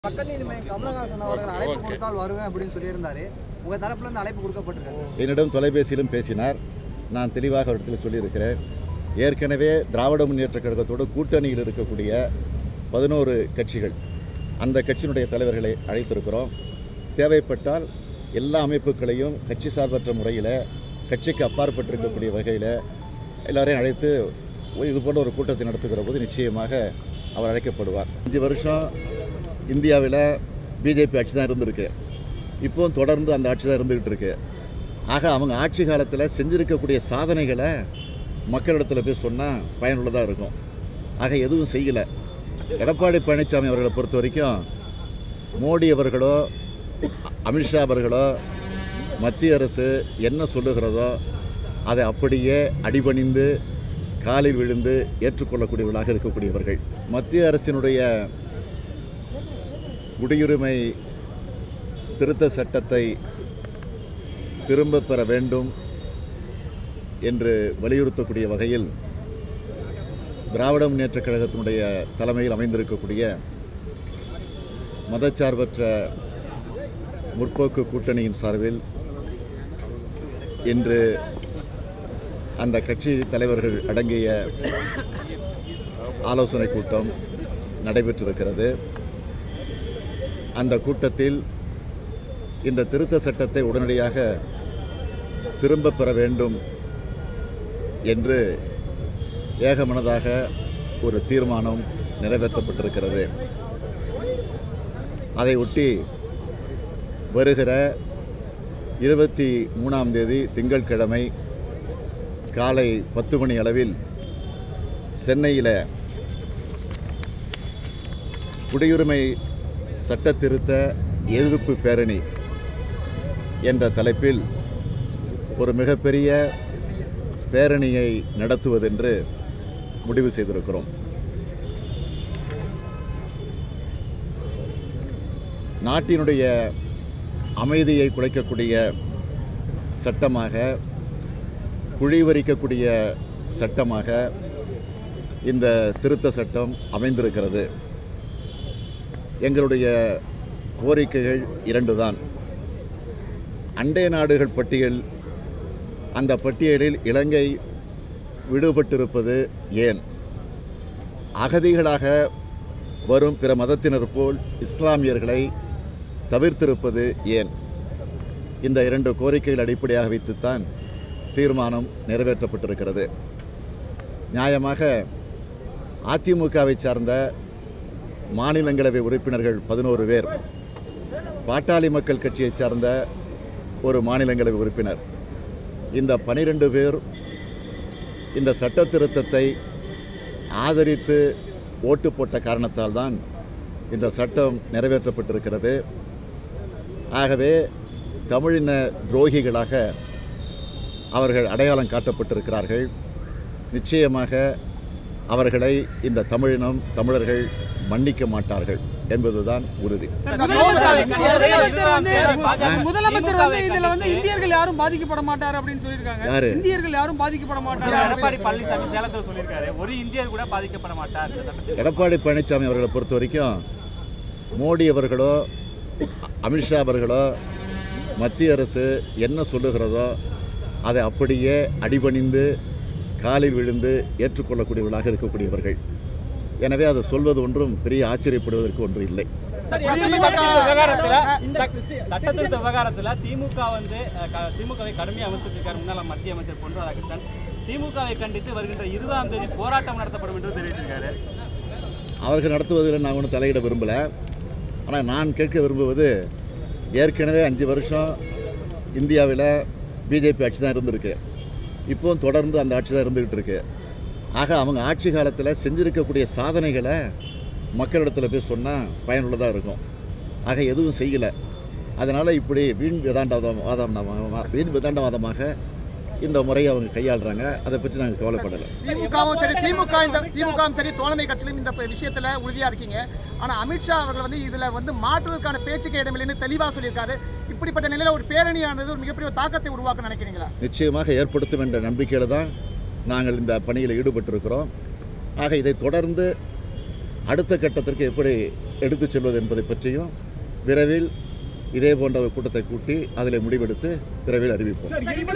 மக்கள் நீதி மையம் கமலஹாசன் அவர்கள் அழைப்பு Okay. கொடுத்தால் வருவேன் அப்படின்னு சொல்லியிருந்தாரு உங்க தரப்புல இருந்து அழைப்பு கொடுக்கப்பட்டிருக்கு என்னிடம் தொலைபேசியிலும் பேசினார் நான் தெளிவாக அவரிடத்தில் சொல்லியிருக்கிறேன் ஏற்கனவே திராவிட முன்னேற்றக் கழகத்தோடு கூட்டணியில் இருக்கக்கூடிய பதினோரு கட்சிகள் அந்த கட்சியினுடைய தலைவர்களை அழைத்திருக்கிறோம் தேவைப்பட்டால் எல்லா அமைப்புகளையும் கட்சி சார்பற்ற முறையில் கட்சிக்கு அப்பாற்பட்டிருக்கக்கூடிய வகையில் எல்லாரையும் அழைத்து இது போன்ற ஒரு கூட்டத்தை நடத்துகிற போது நிச்சயமாக அவர் அழைக்கப்படுவார் அஞ்சு வருஷம் இந்தியாவில் பிஜேபி ஆட்சி தான் இருந்திருக்கு இப்போவும் தொடர்ந்து அந்த ஆட்சி தான் இருந்துகிட்டு இருக்கு ஆக அவங்க ஆட்சி காலத்தில் செஞ்சிருக்கக்கூடிய சாதனைகளை மக்களிடத்தில் போய் சொன்னால் பயனுள்ளதாக இருக்கும் ஆக எதுவும் செய்யலை எடப்பாடி பழனிசாமி அவர்களை பொறுத்த வரைக்கும் மோடி அவர்களோ அ- அமித்ஷா அவர்களோ மத்திய அரசு என்ன சொல்லுகிறதோ அதை அப்படியே அடிபணிந்து காலில் விழுந்து ஏற்றுக்கொள்ளக்கூடியவர்களாக இருக்கக்கூடியவர்கள் மத்திய அரசினுடைய குடியுரிமை திருத்த சட்டத்தை திரும்ப பெற வேண்டும் என்று வலியுறுத்தக்கூடிய வகையில் திராவிட முன்னேற்றக் கழகத்தினுடைய தலைமையில் அமைந்திருக்கக்கூடிய மதச்சார்பற்ற முற்போக்கு கூட்டணியின் சார்பில் இன்று அந்த கட்சி தலைவர்கள் அடங்கிய ஆலோசனை கூட்டம் நடைபெற்றிருக்கிறது அந்த கூட்டத்தில் இந்த திருத்த சட்டத்தை உடனடியாக திரும்ப பெற வேண்டும் என்று ஏகமனதாக ஒரு தீர்மானம் நிறைவேற்றப்பட்டிருக்கிறது அதை ஒட்டி வருகிற இருபத்தி மூணாம் தேதி திங்கட்கிழமை காலை பத்து மணி அளவில் சென்னையில் குடியுரிமை சட்ட திருத்த எதிர்ப்பு பேரணி என்ற தலைப்பில் ஒரு மிகப்பெரிய பேரணியை நடத்துவதென்று முடிவு செய்திருக்கிறோம் நாட்டினுடைய அமைதியை குலைக்கக்கூடிய சட்டமாக குழிவரிக்கக்கூடிய சட்டமாக இந்த திருத்த சட்டம் அமைந்திருக்கிறது எங்களுடைய கோரிக்கைகள் இரண்டு தான் அண்டை நாடுகள் பட்டியல் அந்த பட்டியலில் இலங்கை விடுபட்டிருப்பது ஏன் அகதிகளாக வரும் பிற மதத்தினர் போல் இஸ்லாமியர்களை தவிர்த்திருப்பது ஏன் இந்த இரண்டு கோரிக்கைகள் அடிப்படையாக வைத்துத்தான் தீர்மானம் நிறைவேற்றப்பட்டிருக்கிறது நியாயமாக அதிமுகவை சார்ந்த மாநிலங்களவை உறுப்பினர்கள் பதினோரு பேர் பாட்டாளி மக்கள் கட்சியைச் சார்ந்த ஒரு மாநிலங்களவை உறுப்பினர் இந்த பனிரெண்டு பேர் இந்த சட்ட திருத்தத்தை ஆதரித்து ஓட்டு போட்ட காரணத்தால் தான் இந்த சட்டம் நிறைவேற்றப்பட்டிருக்கிறது ஆகவே தமிழின துரோகிகளாக அவர்கள் அடையாளம் காட்டப்பட்டிருக்கிறார்கள் நிச்சயமாக அவர்களை இந்த தமிழினம் தமிழர்கள் மன்னிக்க மாட்டார்கள் என்பதுதான் உறுதி முதலமைச்சர் வந்து முதலமைச்சர் வந்து இதுல வந்து இந்தியர்கள் யாரும் பாதிக்கப்பட மாட்டாரு அப்படின்னு சொல்லியிருக்காங்க யாரு? இந்தியர்கள் யாரும் பாதிக்கப்பட மாட்டாரு எடப்பாடி பழனிசாமி சேலத்தில் சொல்லியிருக்காரு ஒரு இந்தியர் கூட பாதிக்கப்பட மாட்டார் இந்த சட்டத்தில் எடப்பாடி பழனிசாமி அவர்களை பொறுத்த வரைக்கும் மோடி அவர்களோ அ- அமித்ஷா அவர்களோ மத்திய அரசு என்ன சொல்லுகிறதோ அதை அப்படியே அடிபணிந்து காலில் விழுந்து ஏற்றுக்கொள்ளக்கூடியவர்களாக இருக்கக்கூடியவர்கள் எனவே அதை சொல்வது ஒன்றும் பெரிய ஆச்சரியப்படுவதற்கு ஒன்று இல்லை விவகாரத்துல சட்டத்திருத்த விவகாரத்துல திமுக வந்து அஹ், க- திமுகவை கடுமையாக விமர்சித்திருக்கார் முன்னாள் மத்திய அமைச்சர் பொன் ராதாகிருஷ்ணன் திமுகவை கண்டித்து வருகின்ற இருபதாம் தேதி போராட்டம் நடத்தப்படும் என்று தெரிவித்திருக்காரு அவர்கள் நடத்துவதில் நான் ஒன்றும் தலையிட விரும்பலை ஆனால் நான் கேட்க விரும்புவது ஏற்கனவே அஞ்சு வருஷம் இந்தியாவில் பிஜேபி ஆட்சி தான் இருந்திருக்கு இப்போவும் தொடர்ந்து அந்த ஆட்சி தான் இருந்துகிட்டு இருக்கு ஆக அவங்க ஆட்சி காலத்தில் செஞ்சிருக்கக்கூடிய சாதனைகளை மக்களிடத்தில் போய் சொன்னால் பயனுள்ளதாக இருக்கும் ஆக எதுவும் செய்யலை அதனால் இப்படி வீண் விதாண்டவாதம் வாதம் வீண் விதாண்டவாதமாக இந்த முறையை அவங்க கையாளுறாங்க அதை பற்றி நாங்கள் கவலைப்படலை திமுகவும் சரி திமுக இந்த திமுகவும் சரி தோழமை கட்சியிலும் இந்த விஷயத்துல உறுதியா இருக்கீங்க ஆனா அமித்ஷா அவர்கள் வந்து இதுல வந்து மாற்றுவதற்கான பேச்சுக்கு இடமில்லைன்னு தெளிவா சொல்லியிருக்காரு இப்படிப்பட்ட நிலையில ஒரு பேரணியானது ஒரு மிகப்பெரிய ஒரு தாக்கத்தை உருவாக்க நினைக்கிறீங்களா நிச்சயமாக ஏற்படுத்தும் என்ற நம்பிக்கையில் தான் நாங்கள் இந்த பணியில் ஈடுபட்டிருக்கிறோம் ஆக இதை தொடர்ந்து அடுத்த கட்டத்திற்கு எப்படி எடுத்துச் செல்வது என்பதை பற்றியும் விரைவில் இதே போன்ற ஒரு கூட்டத்தை கூட்டி அதில் முடிவெடுத்து விரைவில் அறிவிப்போம்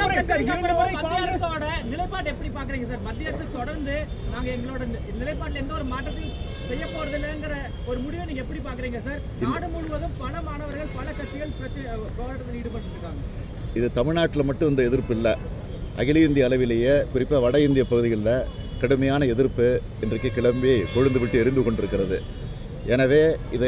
மத்திய அரசோட நிலைப்பாடு எப்படி பாக்குறீங்க சார் மத்திய அரசு தொடர்ந்து நாங்க எங்களோட நி- நிலைப்பாட்டுல எந்த ஒரு மாற்றத்தையும் செய்ய போறது இல்லைங்கிற ஒரு முடிவை நீங்க எப்படி பாக்குறீங்க சார் நாடு முழுவதும் பல மாணவர்கள் பல கட்சிகள் பிரச்சனை போராட்டத்தில் ஈடுபட்டு இருக்காங்க இது தமிழ்நாட்டில் மட்டும் இந்த எதிர்ப்பு இல்லை அகில இந்திய அளவிலேயே குறிப்பாக வட இந்திய பகுதிகளில் கடுமையான எதிர்ப்பு இன்றைக்கு கிளம்பி கொழுந்து விட்டு எரிந்து கொண்டிருக்கிறது எனவே இதை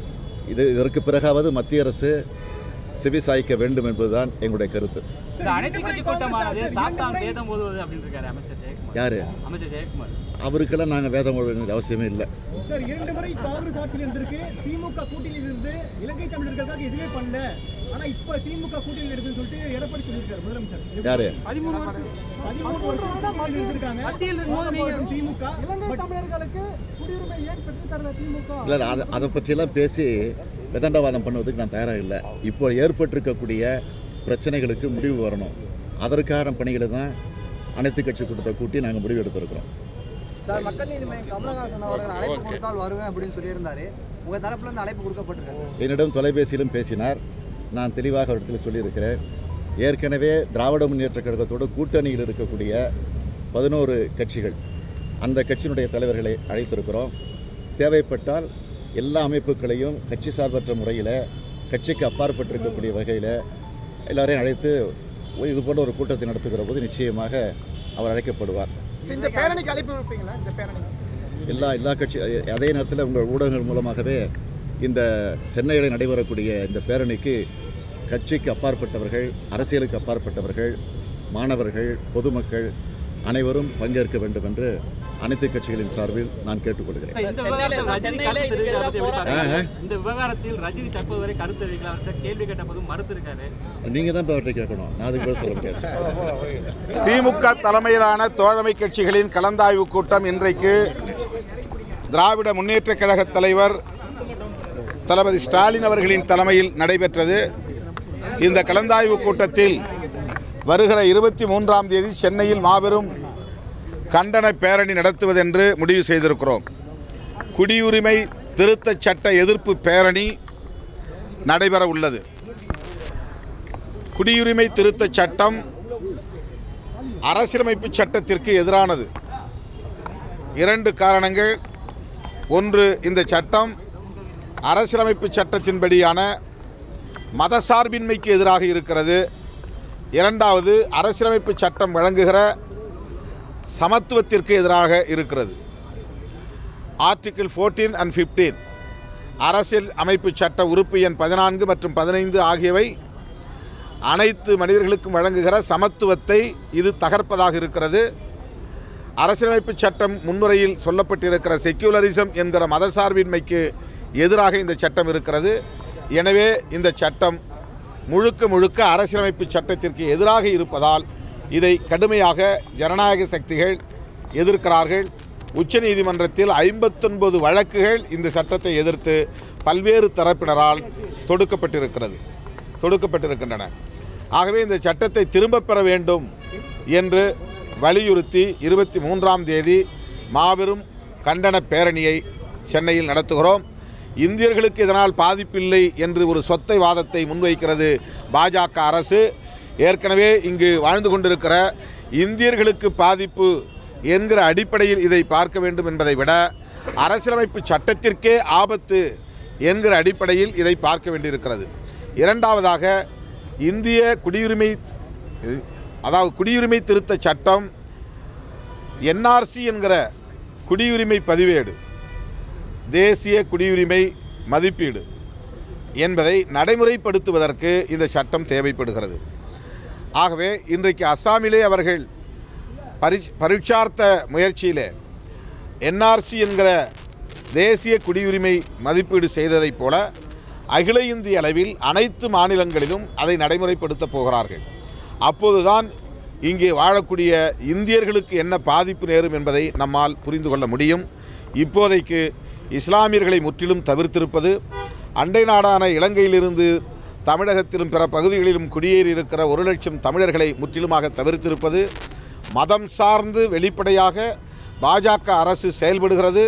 இது இதற்கு பிறகாவது மத்திய அரசு செவி சாய்க்க வேண்டும் என்பதுதான் எங்களுடைய கருத்து இந்த அனைத்து கட்சி கூட்டமானது சாத்தான் வேதம் ஓதுவது அப்படின்னு இருக்காரு அமைச்சர் ஜெயக்குமார் யார் அமைச்சர் ஜெயக்குமார் அவருக்கெல்லாம் நாங்கள் வேதம் ஓத வேண்டிய அவசியமே இல்லை சார் இரண்டு முறை காங்கிரஸ் ஆட்சியில் இருந்திருக்கு திமுக கூட்டணியில் இருந்து இலங்கை தமிழர்களுக்காக எதுவுமே பண்ணல ஆனா இப்ப திமுக கூட்டணியில் இருக்குன்னு சொல்லிட்டு எடப்பாடி சொல்லியிருக்காரு முதலமைச்சர் யார் பதிமூணு வருஷம் பதிமூணு வருஷம் தான் இருந்திருக்காங்க மத்தியில் இருக்கும்போது நீங்க திமுக இலங்கை தமிழர்களுக்கு குடியுரிமை ஏன் பெற்று தரல திமுக இல்லை இல்லை, அதை அதை பற்றியெல்லாம் பேசி விதண்டவாதம் பண்ணுவதுக்கு நான் தயாராக இல்லை இப்போ ஏற்பட்டிருக்கக்கூடிய பிரச்சனைகளுக்கு முடிவு வரணும் அதற்கான பணிகளை தான் அனைத்து கட்சி கூட்டத்தை கூட்டி நாங்கள் முடிவு எடுத்திருக்கிறோம் சார் மக்கள் நீதி மையம் கமலஹாசன் அவர்கள் அழைப்பு கொடுத்தால் வருவேன் அப்படின்னு சொல்லியிருந்தாரு உங்க தரப்புல இருந்து அழைப்பு கொடுக்கப்பட்டிருக்கு என்னிடம் தொலைபேசியிலும் பேசினார் நான் தெளிவாக அவரிடத்தில் சொல்லியிருக்கிறேன் ஏற்கனவே திராவிட முன்னேற்றக் கழகத்தோடு கூட்டணியில் இருக்கக்கூடிய பதினோரு கட்சிகள் அந்த கட்சியினுடைய தலைவர்களை அழைத்திருக்கிறோம் தேவைப்பட்டால் எல்லா அமைப்புகளையும் கட்சி சார்பற்ற முறையில் கட்சிக்கு அப்பாற்பட்டிருக்கக்கூடிய வகையில் எல்லாரையும் அழைத்து இது போன்ற ஒரு கூட்டத்தை நடத்துகிற போது நிச்சயமாக அவர் அழைக்கப்படுவார் இந்த பேரணிக்கு அழைப்பு விடுப்பீங்களா இந்த பேரணி எல்லா எல்லா கட்சி அதே நேரத்தில் உங்கள் ஊடகங்கள் மூலமாகவே இந்த சென்னையில் நடைபெறக்கூடிய இந்த பேரணிக்கு கட்சிக்கு அப்பாற்பட்டவர்கள் அரசியலுக்கு அப்பாற்பட்டவர்கள் மாணவர்கள் பொதுமக்கள் அனைவரும் பங்கேற்க வேண்டும் என்று அனைத்து கட்சிகளின் சார்பில் நான் கேட்டுக்கொள்கிறேன் இந்த விவகாரத்தில் ரஜினி கருத்து தெரிவிக்கிறார் பத்தி எப்படி பாக்குறீங்க? ஆ, இந்த விவகாரத்தில் ரஜினி தற்போது வரை கருத்து தெரிவிக்கல அவர்கிட்ட கேள்வி கேட்ட போதும் மறுத்திருக்காரு நீங்கள் தான் இப்போ அவர்கிட்ட கேட்கணும் நான் அதுக்கு பதில் சொல்ல முடியாது திமுக தலைமையிலான தோழமை கட்சிகளின் கலந்தாய்வு கூட்டம் இன்றைக்கு திராவிட முன்னேற்றக் கழக தலைவர் தளபதி ஸ்டாலின் அவர்களின் தலைமையில் நடைபெற்றது இந்த கலந்தாய்வு கூட்டத்தில் வருகிற இருபத்தி மூன்றாம் தேதி சென்னையில் மாபெரும் கண்டன பேரணி நடத்துவதென்று முடிவு செய்திருக்கிறோம் குடியுரிமை திருத்தச் சட்ட எதிர்ப்பு பேரணி நடைபெற உள்ளது குடியுரிமை திருத்தச் சட்டம் அரசியலமைப்பு சட்டத்திற்கு எதிரானது இரண்டு காரணங்கள் ஒன்று இந்த சட்டம் அரசியலமைப்பு சட்டத்தின்படியான மதசார்பின்மைக்கு எதிராக இருக்கிறது இரண்டாவது அரசியலமைப்பு சட்டம் வழங்குகிற சமத்துவத்திற்கு எதிராக இருக்கிறது ஆர்டிகிள் 14 அண்ட் 15 அரசியல் அமைப்பு சட்ட உறுப்பு எண் பதினான்கு மற்றும் பதினைந்து ஆகியவை அனைத்து மனிதர்களுக்கும் வழங்குகிற சமத்துவத்தை இது தகர்ப்பதாக இருக்கிறது அரசியலமைப்பு சட்டம் முன்னுரையில் சொல்லப்பட்டிருக்கிற செக்யூலரிசம் என்கிற மதசார்பின்மைக்கு எதிராக இந்த சட்டம் இருக்கிறது எனவே இந்த சட்டம் முழுக்க முழுக்க அரசியலமைப்பு சட்டத்திற்கு எதிராக இருப்பதால் இதை கடுமையாக ஜனநாயக சக்திகள் எதிர்க்கிறார்கள் உச்சநீதிமன்றத்தில் ஐம்பத்தொன்பது வழக்குகள் இந்த சட்டத்தை எதிர்த்து பல்வேறு தரப்பினரால் தொடுக்கப்பட்டிருக்கிறது தொடுக்கப்பட்டிருக்கின்றன ஆகவே இந்த சட்டத்தை திரும்பப் பெற வேண்டும் என்று வலியுறுத்தி இருபத்தி மூன்றாம் தேதி மாபெரும் கண்டன பேரணியை சென்னையில் நடத்துகிறோம் இந்தியர்களுக்கு இதனால் பாதிப்பில்லை என்று ஒரு சொத்தை வாதத்தை முன்வைக்கிறது பாஜக அரசு ஏற்கனவே இங்கு வாழ்ந்து கொண்டிருக்கிற இந்தியர்களுக்கு பாதிப்பு என்கிற அடிப்படையில் இதை பார்க்க வேண்டும் என்பதை விட அரசியலமைப்பு சட்டத்திற்கே ஆபத்து என்கிற அடிப்படையில் இதை பார்க்க வேண்டியிருக்கிறது இரண்டாவதாக இந்திய குடியுரிமை அதாவது குடியுரிமை திருத்த சட்டம் என்ஆர்சி என்கிற குடியுரிமை பதிவேடு தேசிய குடியுரிமை மதிப்பீடு என்பதை நடைமுறைப்படுத்துவதற்கு இந்த சட்டம் தேவைப்படுகிறது ஆகவே இன்றைக்கு அஸ்ஸாமிலே அவர்கள் பரி பரீட்சார்த்த முயற்சியிலே என்ஆர்சி என்கிற தேசிய குடியுரிமை மதிப்பீடு செய்ததைப் போல அகில இந்திய அளவில் அனைத்து மாநிலங்களிலும் அதை நடைமுறைப்படுத்தப் போகிறார்கள் அப்போதுதான் இங்கே வாழக்கூடிய இந்தியர்களுக்கு என்ன பாதிப்பு நேரும் என்பதை நம்மால் புரிந்து கொள்ள முடியும் இப்போதைக்கு இஸ்லாமியர்களை முற்றிலும் தவிர்த்திருப்பது அண்டை நாடான இலங்கையிலிருந்து தமிழகத்திலும் பிற பகுதிகளிலும் குடியேறி இருக்கிற ஒரு லட்சம் தமிழர்களை முற்றிலுமாக தவிர்த்திருப்பது மதம் சார்ந்து வெளிப்படையாக பாஜக அரசு செயல்படுகிறது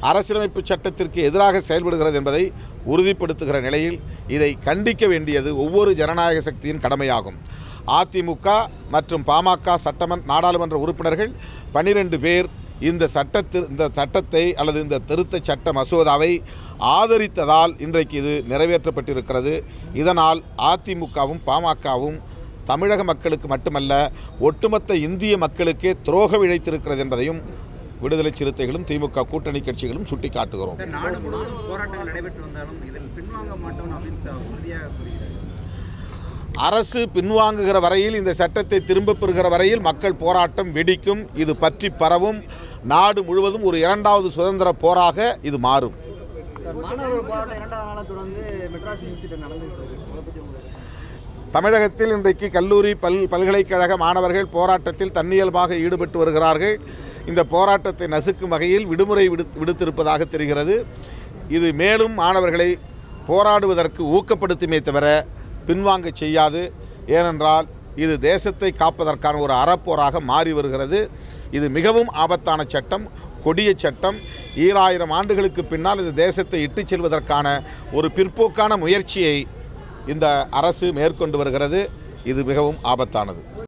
அரசியலமைப்பு சட்டத்திற்கு எதிராக செயல்படுகிறது என்பதை உறுதிப்படுத்துகிற நிலையில் இதை கண்டிக்க வேண்டியது ஒவ்வொரு ஜனநாயக சக்தியின் கடமையாகும் அதிமுக மற்றும் பாமக சட்டமன்ற நாடாளுமன்ற உறுப்பினர்கள் பனிரெண்டு பேர் இந்த சட்டத்தி இந்த சட்டத்தை அல்லது இந்த திருத்த சட்ட மசோதாவை ஆதரித்ததால் இன்றைக்கு இது நிறைவேற்றப்பட்டிருக்கிறது இதனால் அதிமுகவும் பாமகவும் தமிழக மக்களுக்கு மட்டுமல்ல ஒட்டுமொத்த இந்திய மக்களுக்கே துரோகம் இழைத்திருக்கிறது என்பதையும் விடுதலை சிறுத்தைகளும் திமுக கூட்டணி கட்சிகளும் சுட்டிக்காட்டுகிறோம் நாடு முழுவதும் போராட்டங்கள் நடைபெற்று வந்தாலும் இதில் பின்வாங்க மாட்டோம் அப்படின்னு சார் உறுதியாக கூறுகிறார் அரசு பின்வாங்குகிற வரையில் இந்த சட்டத்தை திரும்பப் பெறுகிற வரையில் மக்கள் போராட்டம் வெடிக்கும் இது பற்றி பரவும் நாடு முழுவதும் ஒரு இரண்டாவது சுதந்திர போராக இது மாறும் சார் மாணவர்கள் போராட்டம் இரண்டாவது நாளாக தொடர்ந்து மெட்ராஸ் யூனிவர்சிட்டி நடந்துட்டு இருக்கு அதை பற்றி உங்களுக்கு தமிழகத்தில் இன்றைக்கு கல்லூரி பல் பல்கலைக்கழக மாணவர்கள் போராட்டத்தில் தன்னியல்பாக ஈடுபட்டு வருகிறார்கள் இந்த போராட்டத்தை நசுக்கும் வகையில் விடுமுறை விடுத் விடுத்திருப்பதாக தெரிகிறது இது மேலும் மாணவர்களை போராடுவதற்கு ஊக்கப்படுத்துமே தவிர பின்வாங்க செய்யாது ஏனென்றால் இது தேசத்தை காப்பதற்கான ஒரு அறப்போராக மாறி வருகிறது இது மிகவும் ஆபத்தான சட்டம் கொடிய சட்டம் ஈராயிரம் ஆண்டுகளுக்கு பின்னால் இது தேசத்தை இட்டுச் செல்வதற்கான ஒரு பிற்போக்கான முயற்சியை இந்த அரசு மேற்கொண்டு வருகிறது இது மிகவும் ஆபத்தானது